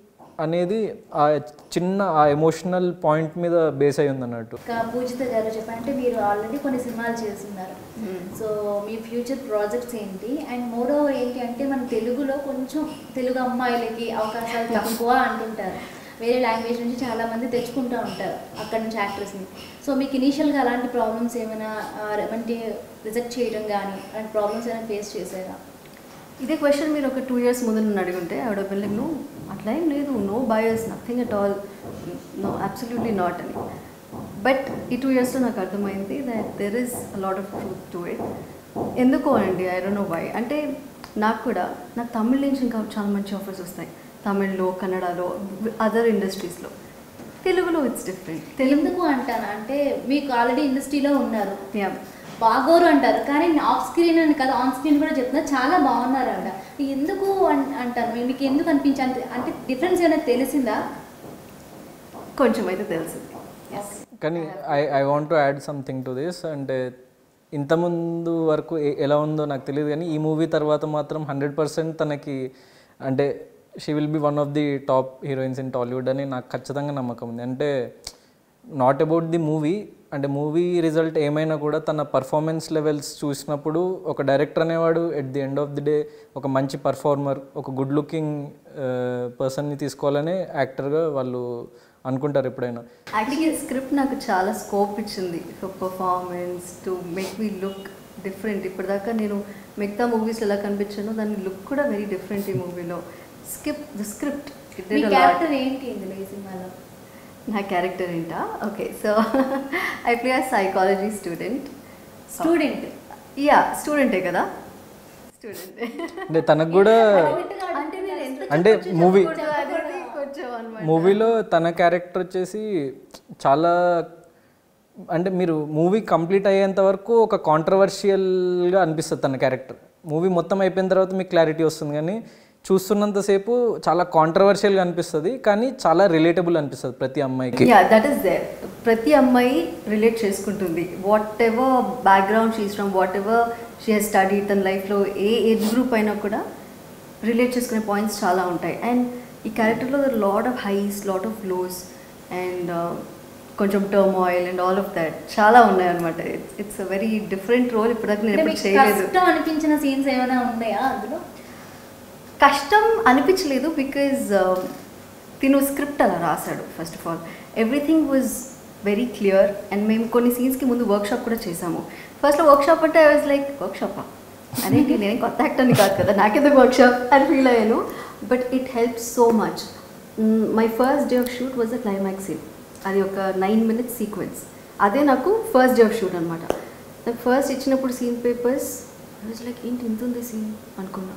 అనేది ఆ చిన్న ఆ ఎమోషనల్ పాయింట్ మీద బేస్ అయి ఉంది అన్నట్టు ఇంకా పూజిత గారు చెప్పంటే మీరు ఆల్రెడీ కొన్ని సినిమాలు చేస్తున్నారు సో మీ ఫ్యూచర్ ప్రాజెక్ట్స్ ఏంటి అండ్ మోర్ ఓవర్ ఏంటి అంటే మన తెలుగులో కొంచెం తెలుగు అమ్మాయిలకి అవకాశాలు తక్కువ అంటుంటారు వేరే లాంగ్వేజ్ నుంచి చాలా మంది తెచ్చుకుంటూ ఉంటారు అక్కడ నుంచి యాక్టర్స్ని సో మీకు ఇనీషియల్గా అలాంటి ప్రాబ్లమ్స్ ఏమైనా ఆ, అంటే రిజెక్ట్ చేయడం కానీ అలాంటి ప్రాబ్లమ్స్ ఏమైనా ఫేస్ చేశారా ఇదే క్వశ్చన్ మీరు ఒక టూ ఇయర్స్ ముందు నన్ను అడుగుంటే ఆవిడ బిల్డింగ్ నో అట్లా ఏం లేదు no bias nothing at all no absolutely not అని బట్ ఈ టూ ఇయర్స్లో నాకు అర్థమైంది that there is lot of truth to it ఎందుకో అండి ఐ డోంట్ నో వై అంటే నాకు కూడా నాకు తమిళ నుంచి ఇంకా చాలా మంచి ఆఫర్స్ వస్తాయి తమిళ్లో కన్నడలో అదర్ ఇండస్ట్రీస్లో తెలుగులో ఇట్స్ డిఫరెంట్ తెలుగు ఎందుకు అంటాను అంటే మీకు ఆల్రెడీ ఇండస్ట్రీలో ఉన్నారు Yeah. బాగోరు అంటారు కానీ ఆఫ్ స్క్రీన్ అని కదా ఆన్ స్క్రీన్ కూడా చెప్తున్నా చాలా బాగున్నారు ఆవిడ ఎందుకు అన్- అంటారు మీ- మీకు ఎందుకు అనిపించి అంటే డిఫరెన్స్ ఏమైనా తెలిసిందా కొంచెం అయితే తెలిసింది కానీ I I want to add something to this అంటే ఇంతకుముందు వరకు ఏ- ఎలా ఉందో నాకు తెలియదు కానీ ఈ మూవీ తర్వాత మాత్రం హండ్రెడ్ పర్సెంట్ తనకి అంటే she will be one of the top heroines in Tollywood అని నాకు ఖచ్చితంగా నమ్మకం ఉంది అంటే నాట్ అబౌట్ ది మూవీ అంటే మూవీ రిజల్ట్ ఏమైనా కూడా తన పర్ఫార్మెన్స్ లెవెల్స్ చూసినప్పుడు ఒక డైరెక్టర్ అనేవాడు at the end of the day ఒక మంచి పర్ఫార్మర్ ఒక గుడ్ లుకింగ్ పర్సన్ని తీసుకోవాలనే యాక్టర్గా వాళ్ళు అనుకుంటారు ఎప్పుడైనా యాక్చువల్లీ స్క్రిప్ట్ నాకు చాలా స్కోప్ ఇచ్చింది for performance to make me look different ఇప్పటిదాకా నేను మిగతా మూవీస్ ఎలా కనిపించానో దాని లుక్ కూడా వెరీ డిఫరెంట్ ఈ మూవీలో స్కిప్ ద స్క్రిప్ట్ మీ క్యారెక్టర్ ఏంటి ఇందులో ఈ సినిమాలో నా క్యారెక్టర్ ఏంటా okay so I play a psychology student student yeah స్టూడెంటే కదా స్టూడెంటే అంటే తనకు కూడా అంటే నేను ఎంత అంటే మూవీ అనేది కొంచెం అనమాట మూవీలో తన క్యారెక్టర్ వచ్చేసి చాలా అంటే మీరు మూవీ కంప్లీట్ అయ్యేంత వరకు ఒక కాంట్రవర్షియల్గా అనిపిస్తుంది తన క్యారెక్టర్ మూవీ మొత్తం అయిపోయిన తర్వాత మీకు క్లారిటీ వస్తుంది కానీ చూస్తున్నంతసేపు చాలా కాంట్రవర్షియల్గా అనిపిస్తుంది కానీ చాలా రిలేటబుల్ అనిపిస్తుంది ప్రతి అమ్మాయికి యా దట్ ఈస్ దేర్ ప్రతి అమ్మాయి రిలేట్ చేసుకుంటుంది whatever background she's from whatever she has study తన లైఫ్లో ఏ ఏజ్ గ్రూప్ అయినా కూడా రిలేట్ చేసుకునే పాయింట్స్ చాలా ఉంటాయి అండ్ ఈ క్యారెక్టర్లో lot of highs lot of lows and కొంచెం turmoil and all of that చాలా ఉన్నాయి అనమాట it's a very different role ఇప్పటిదాకా నేను అంటే ఎప్పుడు మీకు చేయలేదు కష్టం అనిపించిన సీన్స్ ఏమైనా ఉన్నాయా అందులో కష్టం అనిపించలేదు బికాజ్ తిను స్క్రిప్ట్ అలా రాశాడు first of all everything was very clear and మేము కొన్ని సీన్స్కి ముందు వర్క్షాప్ కూడా చేసాము ఫస్ట్లో వర్క్షాప్ అంటే ఐ వాజ్ లైక్ వర్క్షాపా అదేంటి నేను కొత్త యాక్టర్ని కాదు కదా నాకెందుకు వర్క్షాప్ అని ఫీల్ అయ్యాను but it help so much my first day of shoot was a climax scene అది ఒక నైన్ మినిట్స్ సీక్వెన్స్ అదే నాకు ఫస్ట్ డే ఆఫ్ షూట్ అనమాట నాకు ఫస్ట్ ఇచ్చినప్పుడు సీన్ పేపర్స్ వాజ్ లైక్ ఏంటి ఇంత ఉంది సీన్ అనుకున్నా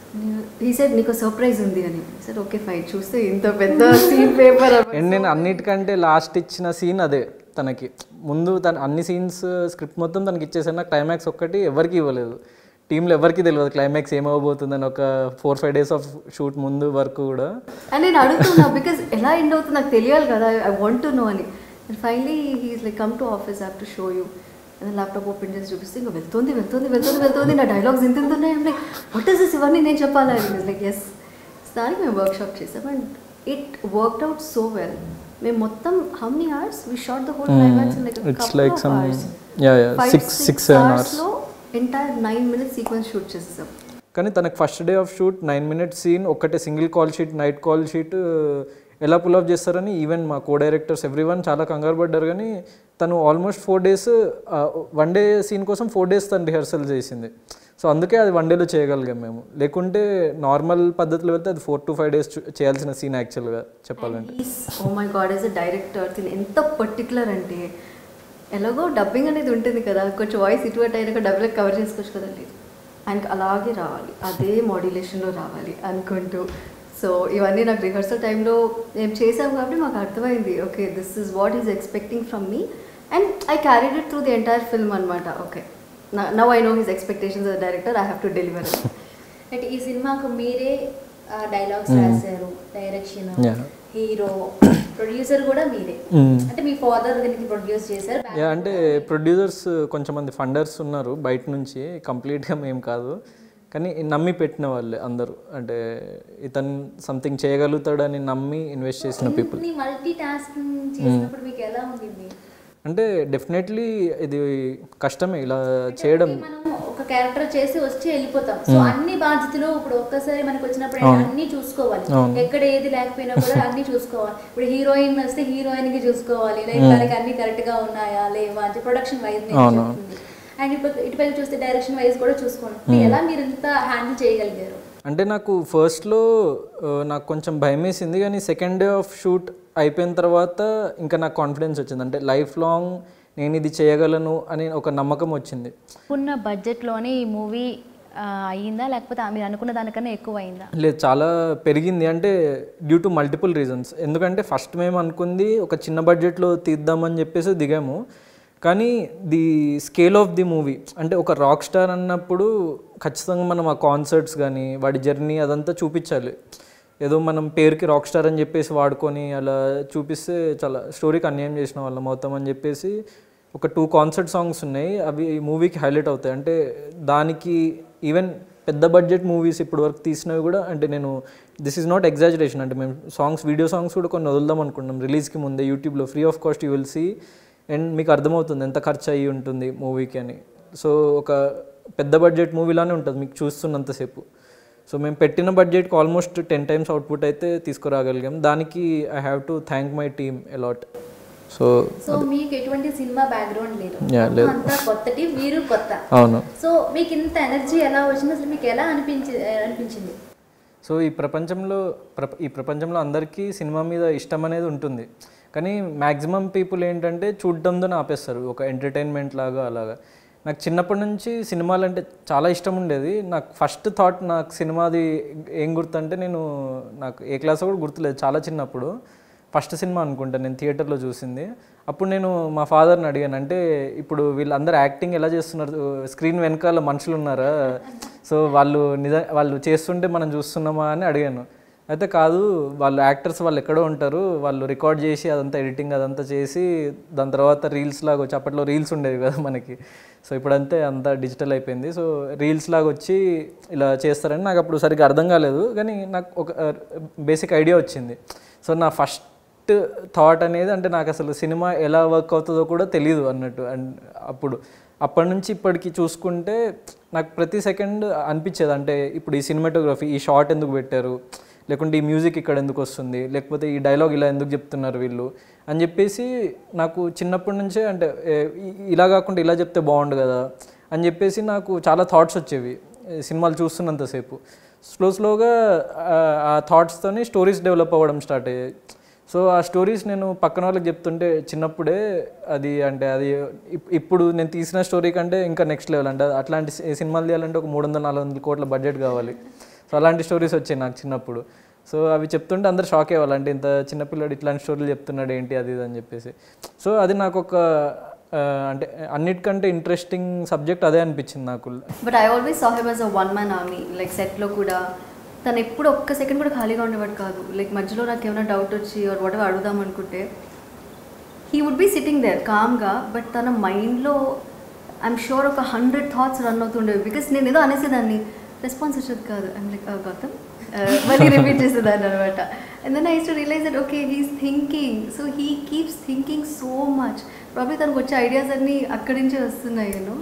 ఈ సైడ్ నీకు సర్ప్రైజ్ ఉంది అని సార్ ఓకే ఫైన్ చూస్తే ఇంత పెద్ద సీన్ పేపర్ అండ్ నేను అన్నిటికంటే లాస్ట్ ఇచ్చిన సీన్ అదే తనకి ముందు తన అన్ని సీన్స్ స్క్రిప్ట్ మొత్తం తనకి ఇచ్చేసాను నాకు క్లైమాక్స్ ఒక్కటి ఎవరికి ఇవ్వలేదు టీంలో ఎవరికి తెలియదు క్లైమాక్స్ ఏమవబోతుందని ఒక four five days of shoot ముందు వరకు కూడా అని నేను అడుగుతున్నా బికాజ్ ఎలా ఎండ్ అవుతుంది నాకు తెలియాలి కదా ఐ వాంట్ టు నో అని and finally he's like come to office have to show you and laptop open చేసి చూపిస్తే ఇంకా వెళ్తుంది వెళ్తుంది వెళ్తుంది వెళ్తుంది నా డైలాగ్స్ ఇంత ఇంత ఉన్నాయి లైక్ వాట్ ఇస్ దిస్ ఇవన్నీ నేను చెప్పాలి అని లైక్ ఎస్ దానికి మేము వర్క్షాప్ చేసాం and it worked out so well మేము మొత్తం how many hours we shot the whole climax in like it's like some yeah yeah six six seven hours లో entire nine minutes sequence shoot చేసేసాం కానీ తనకు first day of shoot nine minutes scene ఒక్కటే single call sheet night call sheet ఎలా పుల్ ఆఫ్ చేస్తారని ఈవెన్ మా కో డైరెక్టర్స్ ఎవ్రీ వన్ చాలా కంగారు పడ్డారు కానీ తను almost four days one day scene కోసం ఫోర్ డేస్ తను రిహర్సల్ చేసింది సో అందుకే అది వన్ డేలో చేయగలిగాం మేము లేకుంటే నార్మల్ పద్ధతిలో వెళ్తే అది ఫోర్ టు ఫైవ్ డేస్ చేయాల్సిన సీన్ యాక్చువల్గా చెప్పాలంటే oh my god as a director తిని ఎంత పర్టికులర్ అంటే ఎలాగో డబ్బింగ్ అనేది ఉంటుంది కదా కొంచెం వాయిస్ ఇటు అటు అయినాక డబ్బులకు కవర్ చేసుకోవచ్చు కదా లేదు ఆయనకి అలాగే రావాలి అదే మాడ్యులేషన్లో రావాలి అనుకుంటూ సో ఇవన్నీ నాకు రిహర్సల్ టైంలో మేము చేసాం కాబట్టి మాకు అర్థమైంది okay this is what he's expecting from me and I carried it through the entire film అనమాట okay now I know his expectations director I have to deliver అంటే ఈ సినిమాకు మీరే డైలాగ్స్ రాశారు డైరెక్షన్ Yeah. హీరో ప్రొడ్యూసర్ కూడా మీరే Mm. అంటే మీ ఫాదర్ దీనికి ప్రొడ్యూస్ చేశారు యా అంటే ప్రొడ్యూసర్స్ కొంచెం మంది ఫండర్స్ ఉన్నారు బయట నుంచి కంప్లీట్గా మేము కాదు కానీ నమ్మి పెట్టిన వాళ్ళే అందరూ అంటే ఇతను సంథింగ్ చేయగలుగుతాడని నమ్మి ఇన్వెస్ట్ చేసిన పీపుల్ మల్టీ టాస్కింగ్ చేసినప్పుడు మీకు ఎలా ఉండింది అంటే డెఫినెట్లీ ఇది కష్టమే ఇలా చేయడం మనం ఒక క్యారెక్టర్ చేసి వచ్చి వెళ్ళిపోతాం సో అన్ని బాధ్యతలు ఇప్పుడు ఒక్కసారి మనకు వచ్చినప్పుడు అన్ని చూసుకోవాలి ఎక్కడ ఏది లేకపోయినా కూడా అన్ని చూసుకోవాలి ఇప్పుడు హీరోయిన్ వస్తే హీరోయిన్ కి చూసుకోవాలి లైక్ దానికి అన్ని కరెక్ట్ గా ఉన్నాయా లేవా అని ప్రొడక్షన్ వైజ్ అండ్ ఇప్పుడు ఇటుపైకి చూస్తే డైరెక్షన్ వైజ్ కూడా చూసుకోండి ఎలా మీరు ఇంత హ్యాండిల్ చేయగలిగారు అంటే నాకు ఫస్ట్లో నాకు కొంచెం భయం వేసింది కానీ సెకండ్ డే ఆఫ్ షూట్ అయిపోయిన తర్వాత ఇంకా నాకు కాన్ఫిడెన్స్ వచ్చింది అంటే లైఫ్ లాంగ్ నేను ఇది చేయగలను అని ఒక నమ్మకం వచ్చింది ఉన్న బడ్జెట్లోనే ఈ మూవీ అయ్యిందా లేకపోతే మీరు అనుకున్న దానికన్నా ఎక్కువ అయిందా లేదు చాలా పెరిగింది అంటే డ్యూ టు మల్టిపుల్ రీజన్స్ ఎందుకంటే ఫస్ట్ మేము అనుకుంది ఒక చిన్న బడ్జెట్లో తీద్దామని చెప్పేసి దిగాము కానీ the scale of the movie అంటే ఒక రాక్ స్టార్ అన్నప్పుడు ఖచ్చితంగా మనం ఆ కాన్సర్ట్స్ కానీ వాడి జర్నీ అదంతా చూపించాలి ఏదో మనం పేరుకి రాక్ స్టార్ అని చెప్పేసి వాడుకొని అలా చూపిస్తే చాలా స్టోరీకి అన్యాయం చేసిన వాళ్ళం అవుతాం అని చెప్పేసి ఒక టూ కాన్సర్ట్ సాంగ్స్ ఉన్నాయి అవి ఈ మూవీకి హైలైట్ అవుతాయి అంటే దానికి ఈవెన్ పెద్ద బడ్జెట్ మూవీస్ ఇప్పుడు వరకు తీసినవి కూడా అంటే నేను దిస్ ఈజ్ నాట్ ఎగ్జాజరేషన్ అంటే మేము సాంగ్స్ వీడియో సాంగ్స్ కూడా కొన్ని వదులుదాం అనుకుంటున్నాం రిలీజ్కి ముందే యూట్యూబ్లో free of cost you will see and మీకు అర్థమవుతుంది ఎంత ఖర్చు అయ్యి ఉంటుంది మూవీకి అని సో ఒక పెద్ద బడ్జెట్ మూవీలానే ఉంటుంది మీకు చూస్తున్నంతసేపు సో మేము పెట్టిన బడ్జెట్కి ఆల్మోస్ట్ టెన్ టైమ్స్ అవుట్పుట్ అయితే తీసుకురాగలిగాం దానికి I have to thank my team a lot so so మీకు ఎటువంటి సినిమా బ్యాక్గ్రౌండ్ లేదు Yeah, లేదు. అంతా కొత్తటి మీరు కొత్త అవును సో మీకు ఇంత ఎనర్జీ ఎలా వచ్చింది అసలు మీకు ఎలా అనిపించి అనిపించింది సో ఈ ప్రపంచంలో ప్రప ఈ ప్రపంచంలో అందరికీ సినిమా మీద ఇష్టం అనేది ఉంటుంది కానీ మ్యాక్సిమం పీపుల్ ఏంటంటే చూడడంతో ఆపేస్తారు ఒక ఎంటర్టైన్మెంట్ లాగా అలాగా నాకు చిన్నప్పటి నుంచి సినిమాలు అంటే చాలా ఇష్టం ఉండేది నాకు ఫస్ట్ థాట్ నాకు సినిమాది ఏం గుర్తంటే నేను నాకు ఏ క్లాస్ కూడా గుర్తులేదు చాలా చిన్నప్పుడు ఫస్ట్ సినిమా అనుకుంటా నేను థియేటర్లో చూసింది అప్పుడు నేను మా ఫాదర్ని అడిగాను అంటే ఇప్పుడు వీళ్ళందరూ యాక్టింగ్ ఎలా చేస్తున్నారు స్క్రీన్ వెనకాల మనుషులు ఉన్నారా సో వాళ్ళు నిజ వాళ్ళు చేస్తుంటే మనం చూస్తున్నామా అని అడిగాను అయితే కాదు వాళ్ళు యాక్టర్స్ వాళ్ళు ఎక్కడో ఉంటారు వాళ్ళు రికార్డ్ చేసి అదంతా ఎడిటింగ్ అదంతా చేసి దాని తర్వాత రీల్స్ లాగా వచ్చి అప్పట్లో రీల్స్ ఉండేవి కదా మనకి సో ఇప్పుడంతే అంతా డిజిటల్ అయిపోయింది సో రీల్స్ లాగా వచ్చి ఇలా చేస్తారని నాకు అప్పుడు సరిగ్గా అర్థం కాలేదు కానీ నాకు ఒక బేసిక్ ఐడియా వచ్చింది సో నా ఫస్ట్ థాట్ అనేది అంటే నాకు అసలు సినిమా ఎలా వర్క్ అవుతుందో కూడా తెలియదు అన్నట్టు అండ్ అప్పుడు అప్పటి నుంచి ఇప్పటికి చూసుకుంటే నాకు ప్రతి సెకండ్ అనిపించేది అంటే ఇప్పుడు ఈ సినిమాటోగ్రఫీ ఈ షార్ట్ ఎందుకు పెట్టారు లేకుంటే ఈ మ్యూజిక్ ఇక్కడ ఎందుకు వస్తుంది లేకపోతే ఈ డైలాగ్ ఇలా ఎందుకు చెప్తున్నారు వీళ్ళు అని చెప్పేసి నాకు చిన్నప్పటి నుంచే అంటే ఏ, ఇ- ఇలా కాకుండా ఇలా చెప్తే బాగుండు కదా అని చెప్పేసి నాకు చాలా థాట్స్ వచ్చేవి ఏ, సినిమాలు చూస్తున్నంతసేపు స్లో స్లోగా ఆ- ఆ థాట్స్తోని స్టోరీస్ డెవలప్ అవ్వడం స్టార్ట్ అయ్యాయి సో ఆ స్టోరీస్ నేను పక్కన వాళ్ళకి చెప్తుంటే చిన్నప్పుడే అది అంటే అది ఇప్- ఇప్పుడు నేను తీసిన స్టోరీ కంటే ఇంకా నెక్స్ట్ లెవెల్ అంటే అట్లాంటి సి- సినిమాలు తీయాలంటే ఒక మూడు వందల నాలుగు వందల కోట్ల బడ్జెట్ కావాలి సో అలాంటి స్టోరీస్ వచ్చాయి నాకు చిన్నప్పుడు సో అవి చెప్తుంటే అందరు షాక్ అయ్యేవాళ్ళు అంటే ఇంత చిన్నపిల్లడు ఇట్లాంటి స్టోరీలు చెప్తున్నాడు ఏంటి అది ఇది అని చెప్పేసి సో అది నాకు ఒక ఆ, అంటే అన్నిటికంటే ఇంట్రెస్టింగ్ సబ్జెక్ట్ అదే అనిపించింది నాకు but I always saw him as a one man army like సెట్లో కూడా తను ఎప్పుడు ఒక్క సెకండ్ కూడా ఖాళీగా ఉండేవాడు కాదు లైక్ మధ్యలో నాకు ఏమైనా డౌట్ వచ్చి ఆర్ వాట్ అడుగుదాం అనుకుంటే he would be sitting there కామ్గా బట్ తన మైండ్లో ఐఎమ్ షూర్ ఒక హండ్రెడ్ థాట్స్ రన్ అవుతుండేవి బికాస్ నేను ఏదో అనేసేదాన్ని రెస్పాన్స్ వచ్చేది కాదు ఐమ్ లైక్ గౌతమ్ మళ్ళీ రిపీట్ చేసేదాన్ని అనమాట and then I to realize that okay he's thinking so he keeps thinking so much probably తనకు వచ్చే ఐడియాస్ అన్నీ అక్కడి నుంచే వస్తున్నాయి యూనో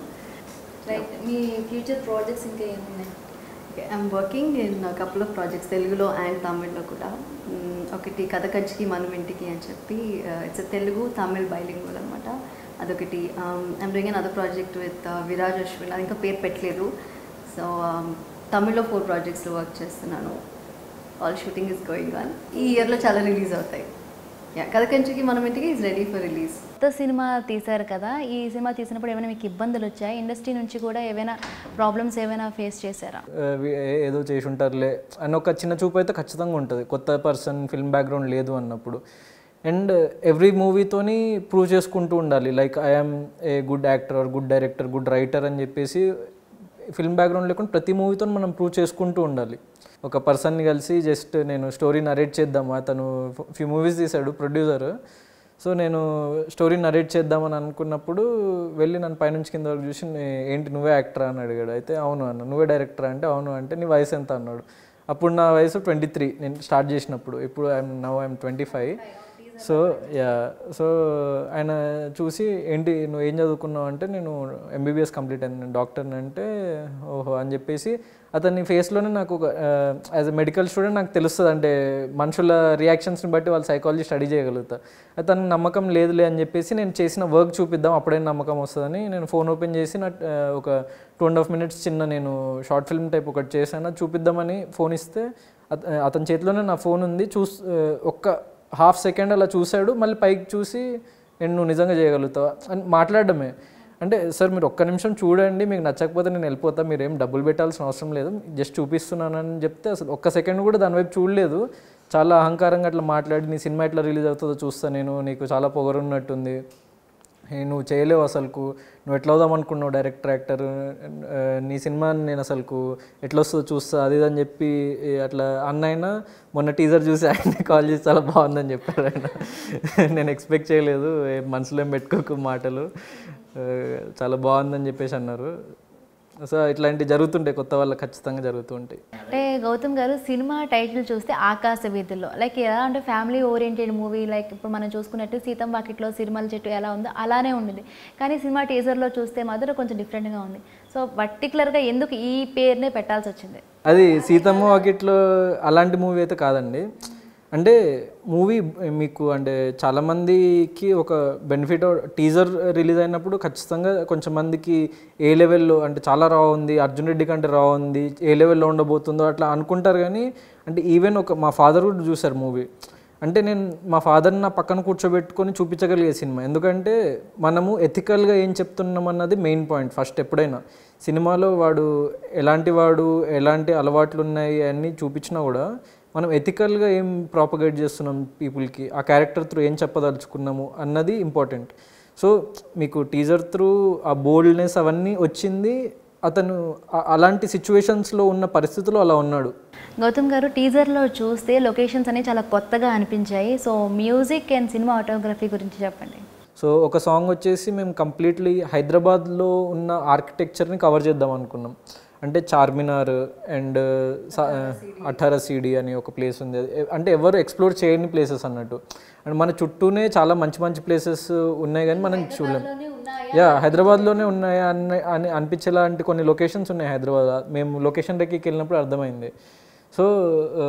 రైట్ మీ ఫ్యూచర్ ప్రాజెక్ట్స్ ఇంకా ఏమున్నాయి okay I'm working in couple of projects తెలుగులో అండ్ తమిళ్లో కూడా మ్మ్, ఒకటి కథ కంచికి మనం ఇంటికి అని చెప్పి ఇట్స్ తెలుగు తమిళ్ బైలింగ్వల్ అనమాట అదొకటి I'm doing an other project with Viraj Ashwin అది ఇంకా పేరు పెట్టలేదు సో తమిళ్లో ఫోర్ ప్రాజెక్ట్స్లో వర్క్ చేస్తున్నాను all shooting is going on ఈ ఇయర్లో చాలా రిలీజ్ అవుతాయి యా కథ కంచికి మనం ఇంటికి ఈజ్ రెడీ ఫర్ రిలీజ్ కొత్త సినిమా తీశారు కదా ఈ సినిమా తీసినప్పుడు ఏమైనా మీకు ఇబ్బందులు వచ్చాయి ఇండస్ట్రీ నుంచి కూడా ఏమైనా ప్రాబ్లమ్స్ ఏమైనా ఫేస్ చేశారా ఆ, వీ- ఏ- ఏదో చేసి ఉంటారులే అని ఒక చిన్న చూపు అయితే ఖచ్చితంగా ఉంటుంది కొత్త పర్సన్ ఫిల్మ్ బ్యాక్గ్రౌండ్ లేదు అన్నప్పుడు అండ్ ఎవ్రీ మూవీతోని ప్రూవ్ చేసుకుంటూ ఉండాలి like I'm a good actor or good director good writer అని చెప్పేసి ఫిల్మ్ బ్యాక్గ్రౌండ్ లేకుండా ప్రతి మూవీతో మనం ప్రూవ్ చేసుకుంటూ ఉండాలి ఒక పర్సన్ని కలిసి జస్ట్ నేను స్టోరీ నరేట్ చేద్దామా తను ఫ్యూ మూవీస్ తీశాడు ప్రొడ్యూసర్ సో నేను స్టోరీ నరేట్ చేద్దామని అనుకున్నప్పుడు వెళ్ళి నన్ను పైనుంచి కింద వరకు చూసి "నే- ఏంటి నువ్వే యాక్టరా అని అడిగాడు అయితే అవును అన్న నువ్వే డైరెక్టరా అంటే అవును అంటే నీ వయసు ఎంత అన్నాడు అప్పుడు నా వయసు ట్వంటీ త్రీ నేను స్టార్ట్ చేసినప్పుడు ఇప్పుడు I'm now I'm twenty five so yeah so ఆయన చూసి ఏంటి నువ్వు ఏం చదువుకున్నావు అంటే నేను ఎంబీబీఎస్ కంప్లీట్ అయింది నేను డాక్టర్ని అంటే ఓహో అని చెప్పేసి అతని ఫేస్లోనే నాకు ఒక యాజ్ ఎ మెడికల్ స్టూడెంట్ నాకు తెలుస్తుంది అంటే మనుషుల రియాక్షన్స్ని బట్టి వాళ్ళు సైకాలజీ స్టడీ చేయగలుగుతా అతను నమ్మకం లేదులే అని చెప్పేసి నేను చేసిన వర్క్ చూపిద్దాం అప్పుడైనా నమ్మకం వస్తుందని నేను ఫోన్ ఓపెన్ చేసి నా ఆ, ఒక టూ అండ్ హాఫ్ మినిట్స్ చిన్న నేను షార్ట్ ఫిల్మ్ టైప్ ఒకటి చేశాను అది చూపిద్దామని ఫోన్ ఇస్తే అత- అతని చేతిలోనే నా ఫోన్ ఉంది చూస్ ఆ, ఒక్క హాఫ్ సెకండ్ అలా చూశాడు మళ్ళీ పైకి చూసి అండ్ నువ్వు నిజంగా చేయగలుగుతావా అని మాట్లాడడమే అంటే సార్ మీరు ఒక్క నిమిషం చూడండి మీకు నచ్చకపోతే నేను వెళ్ళిపోతా మీరు ఏం డబ్బులు పెట్టాల్సిన అవసరం లేదు జస్ట్ చూపిస్తున్నానని చెప్తే అసలు ఒక్క సెకండ్ కూడా దాని వైపు చూడలేదు చాలా అహంకారంగా అట్లా మాట్లాడి నీ సినిమా ఎట్లా రిలీజ్ అవుతుందో చూస్తా నేను నీకు చాలా పొగరున్నట్టుంది ఏ నువ్వు చేయలేవు అసలుకు నువ్వు ఎట్లా అవుదాం అనుకున్నావు డైరెక్టర్ యాక్టర్ నీ సినిమా నేను అసలుకు ఎట్లా వస్తుందో చూస్తా అది ఇది అని చెప్పి ఏ, అట్లా అన్నైనా మొన్న టీజర్ చూసి ఆయన కాల్ చేసి చాలా బాగుందని చెప్పారు ఆయన నేను ఎక్స్పెక్ట్ చేయలేదు ఏ మనసులో ఏం పెట్టుకోకు మాటలు ఆ, చాలా బాగుందని చెప్పేసి అన్నారు సో ఇట్లాంటివి జరుగుతుంటాయి కొత్త వాళ్ళకి ఖచ్చితంగా జరుగుతూ ఉంటాయి అంటే గౌతమ్ గారు సినిమా టైటిల్ చూస్తే ఆకాశ వీధుల్లో లైక్ ఎలా అంటే ఫ్యామిలీ ఓరియంటెడ్ మూవీ లైక్ ఇప్పుడు మనం చూసుకున్నట్టు సీతం వాకిట్లో సిరిమల చెట్టు ఎలా ఉందో అలానే ఉండింది కానీ సినిమా టీజర్లో చూస్తే మాత్రం కొంచెం డిఫరెంట్గా ఉంది సో పర్టికులర్గా ఎందుకు ఈ పేరునే పెట్టాల్సి వచ్చింది అది సీతమ్మ వాకిట్లో అలాంటి మూవీ అయితే కాదండి అంటే మూవీ మీకు అంటే చాలామందికి ఒక బెనిఫిట్ టీజర్ రిలీజ్ అయినప్పుడు ఖచ్చితంగా కొంచెం మందికి ఏ లెవెల్లో అంటే చాలా రా ఉంది అర్జున్ రెడ్డి కంటే రా ఉంది ఏ లెవెల్లో ఉండబోతుందో అట్లా అనుకుంటారు కానీ అంటే ఈవెన్ ఒక మా ఫాదర్ కూడా చూశారు మూవీ అంటే నేను మా ఫాదర్ని నా పక్కన కూర్చోబెట్టుకొని చూపించగలిగే సినిమా ఎందుకంటే మనము ఎథికల్గా ఏం చెప్తున్నాం అన్నది మెయిన్ పాయింట్ ఫస్ట్ ఎప్పుడైనా సినిమాలో వాడు ఎలాంటి వాడు ఎలాంటి అలవాట్లు ఉన్నాయి అన్నీ చూపించినా కూడా మనం ఎథికల్గా ఏం ప్రాపగేట్ చేస్తున్నాం పీపుల్కి ఆ క్యారెక్టర్ త్రూ ఏం చెప్పదలుచుకున్నాము అన్నది ఇంపార్టెంట్ సో మీకు టీజర్ త్రూ ఆ బోల్డ్నెస్ అవన్నీ వచ్చింది అతను ఆ- అలాంటి సిచ్యువేషన్స్లో ఉన్న పరిస్థితిలో అలా ఉన్నాడు గౌతమ్ గారు టీజర్లో చూస్తే లొకేషన్స్ అనేవి చాలా కొత్తగా అనిపించాయి so music and cinematography గురించి చెప్పండి సో ఒక సాంగ్ వచ్చేసి మేము కంప్లీట్లీ హైదరాబాద్లో ఉన్న ఆర్కిటెక్చర్ని కవర్ చేద్దాం అనుకున్నాం అంటే చార్మినార్ అండ్ అఠారా సిడి అని ఒక ప్లేస్ ఉంది అది- అంటే ఎవరు ఎక్స్ప్లోర్ చేయని ప్లేసెస్ అన్నట్టు అండ్ మన చుట్టూనే చాలా మంచి మంచి ప్లేసెస్ ఉన్నాయి కానీ మనం చూడలేం యా హైదరాబాద్లోనే ఉన్నాయా అని అని అనిపించేలాంటి కొన్ని లొకేషన్స్ ఉన్నాయి హైదరాబాద్ మేము లొకేషన్ దగ్గరికి వెళ్ళినప్పుడు అర్థమైంది సో ఆ,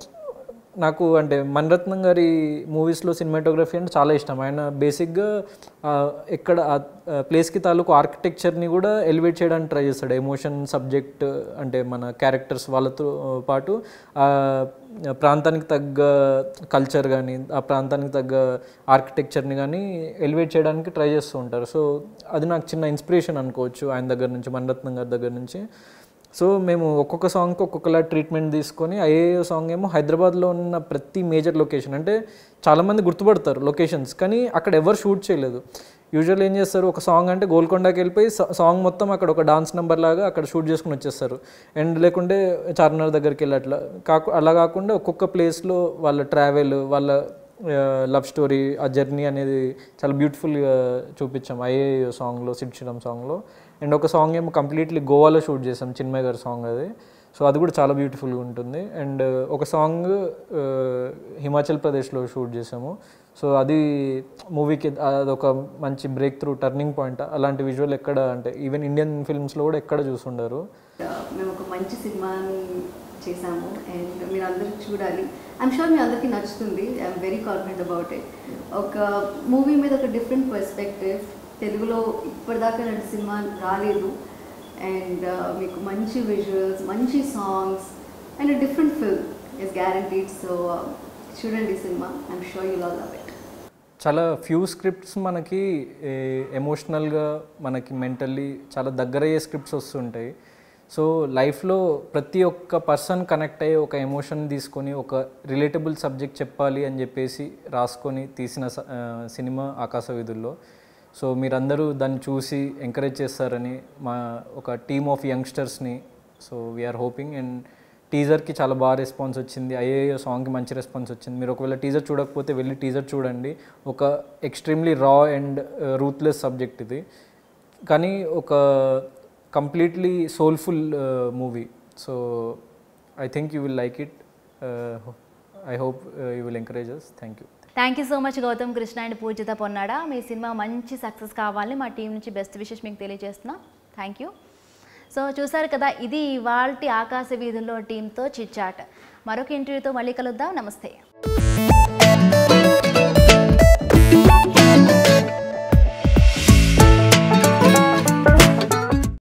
నాకు అంటే మణిరత్నం గారి మూవీస్లో సినిమాటోగ్రఫీ అంటే చాలా ఇష్టం ఆయన బేసిక్గా ఆ, ఎక్కడ ఆ ప్లేస్కి తాలూకు ఆర్కిటెక్చర్ని కూడా ఎలివేట్ చేయడానికి ట్రై చేస్తాడు ఎమోషన్ సబ్జెక్ట్ అంటే మన క్యారెక్టర్స్ వాళ్ళతో పాటు ఆ ప్రాంతానికి తగ్గ కల్చర్ కానీ ఆ ప్రాంతానికి తగ్గ ఆర్కిటెక్చర్ని కానీ ఎలివేట్ చేయడానికి ట్రై చేస్తూ ఉంటారు సో అది నాకు చిన్న ఇన్స్పిరేషన్ అనుకోవచ్చు ఆయన దగ్గర నుంచి మణిరత్నం గారి దగ్గర నుంచి సో మేము ఒక్కొక్క సాంగ్కి ఒక్కొక్కలా ట్రీట్మెంట్ తీసుకొని అయ్యే సాంగ్ ఏమో హైదరాబాద్లో ఉన్న ప్రతి మేజర్ లొకేషన్ అంటే చాలామంది గుర్తుపడతారు లొకేషన్స్ కానీ అక్కడ ఎవరు షూట్ చేయలేదు యూజువల్ ఏం చేస్తారు ఒక సాంగ్ అంటే గోల్కొండకి వెళ్ళిపోయి సా- సాంగ్ మొత్తం అక్కడ ఒక డాన్స్ నెంబర్ లాగా అక్కడ షూట్ చేసుకుని వచ్చేస్తారు అండ్ లేకుంటే చార్మినార్ దగ్గరికి వెళ్ళి అట్లా కాకు అలా కాకుండా ఒక్కొక్క ప్లేస్లో వాళ్ళ ట్రావెల్ వాళ్ళ లవ్ స్టోరీ ఆ జర్నీ అనేది చాలా బ్యూటిఫుల్గా చూపించాం అయ్యే సాంగ్లో సిడ్ శ్రీరామ్ సాంగ్లో అండ్ ఒక సాంగ్ ఏమో కంప్లీట్లీ గోవాలో షూట్ చేసాం చిన్మయ్ గారి సాంగ్ అది సో అది కూడా చాలా బ్యూటిఫుల్గా ఉంటుంది అండ్ ఒక సాంగ్ హిమాచల్ ప్రదేశ్లో షూట్ చేసాము సో అది మూవీకి అదొక మంచి బ్రేక్ త్రూ టర్నింగ్ పాయింట్ అలాంటి విజువల్ ఎక్కడ అంటే ఈవెన్ ఇండియన్ ఫిల్మ్స్లో కూడా ఎక్కడ చూసుండరు మేము ఒక మంచి సినిమాని చేశాము అండ్ మీరు అందరూ చూడాలి ఐఎమ్ షూర్ మీ అందరికీ నచ్చుతుంది I'm very confident about it ఒక మూవీ మీద ఒక డిఫరెంట్ పర్స్పెక్టివ్ తెలుగులో ఇప్పటిదాకా ఇలాంటి సినిమా రాలేదు అండ్ మీకు మంచి విజువల్స్ మంచి songs and different film is guaranteed so చూడండి ఈ సినిమా I'm sure you love love it చాలా ఫ్యూ స్క్రిప్ట్స్ మనకి ఎమోషనల్గా మనకి మెంటల్లీ చాలా దగ్గరయ్యే స్క్రిప్ట్స్ వస్తుంటాయి సో లైఫ్లో ప్రతి ఒక్క పర్సన్ కనెక్ట్ అయ్యి ఒక ఎమోషన్ తీసుకొని ఒక రిలేటబుల్ సబ్జెక్ట్ చెప్పాలి అని చెప్పేసి రాసుకొని తీసిన స- ఆ, సినిమా ఆకాశ వీధుల్లో సో మీరందరూ దాన్ని చూసి ఎంకరేజ్ చేస్తారని మా ఒక టీమ్ ఆఫ్ యంగ్స్టర్స్ని సో వీఆర్ హోపింగ్ అండ్ టీజర్కి చాలా బాగా రెస్పాన్స్ వచ్చింది అయ్యే సాంగ్కి మంచి రెస్పాన్స్ వచ్చింది మీరు ఒకవేళ టీజర్ చూడకపోతే వెళ్ళి టీజర్ చూడండి ఒక ఎక్స్ట్రీమ్లీ రా అండ్ రూత్లెస్ సబ్జెక్ట్ ఇది కానీ ఒక completely soulful movie so I think you will like it I hope you will encourage us thank you thank you so much Gautam Krishna and Pujitha Ponnada మీ సినిమా మంచి సక్సెస్ కావాలని మా టీం నుంచి బెస్ట్ విషెస్ మీకు తెలియజేస్తున్నాం థ్యాంక్ యూ సో చూసారు కదా ఇది ఇవాల్టి ఆకాశ వీధుల్లో టీంతో చిచ్చాట్ మరొక ఇంటర్వ్యూతో మళ్ళీ కలుద్దాం నమస్తే